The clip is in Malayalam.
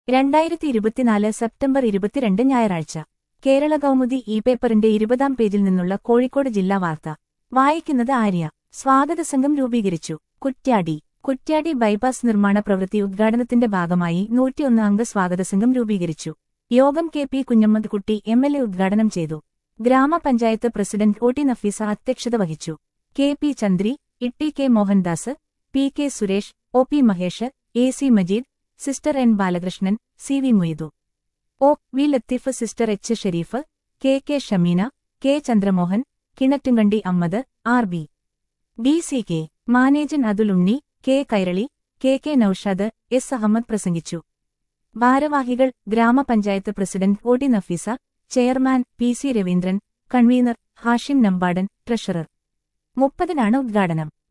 രണ്ടായിരത്തി ഇരുപത്തിനാല് സെപ്റ്റംബർ ഇരുപത്തിരണ്ട് ഞായറാഴ്ച കേരള കൗമുദി ഇ പേപ്പറിന്റെ ഇരുപതാം പേജിൽ നിന്നുള്ള കോഴിക്കോട് ജില്ലാ വാർത്ത വായിക്കുന്നത് ആര്യ സ്വാഗത സംഘം രൂപീകരിച്ചു കുറ്റ്യാടി കുറ്റ്യാടി ബൈപ്പാസ് നിർമ്മാണ പ്രവൃത്തി ഉദ്ഘാടനത്തിന്റെ ഭാഗമായി നൂറ്റിയൊന്ന് അംഗ സ്വാഗത സംഘം രൂപീകരിച്ചു യോഗം കെ പി കുഞ്ഞമ്മദ് കുട്ടി എം എൽ എ ഉദ്ഘാടനം ചെയ്തു ഗ്രാമപഞ്ചായത്ത് പ്രസിഡന്റ് ഒ ടി നഫീസ അധ്യക്ഷത വഹിച്ചു K P Chandri Itty K Mohandas P K Suresh O P Mahesh A C Majeed sister N Balakrishnan C V Moidu O V Latheef sister H Shareef K K Shameena K Chandramohan Kinattunkandi Ammad R B D C K manager Athul Unni K Kairali K K Noushad S Ahamed പ്രസംഗിച്ചു ഭാരവാഹികൾ ഗ്രാമപഞ്ചായത്ത് president O T Nafeesa chairman P C Raveendran convener Hashim Nambadan treasurer മുപ്പതിനാണ് ഉദ്ഘാടനം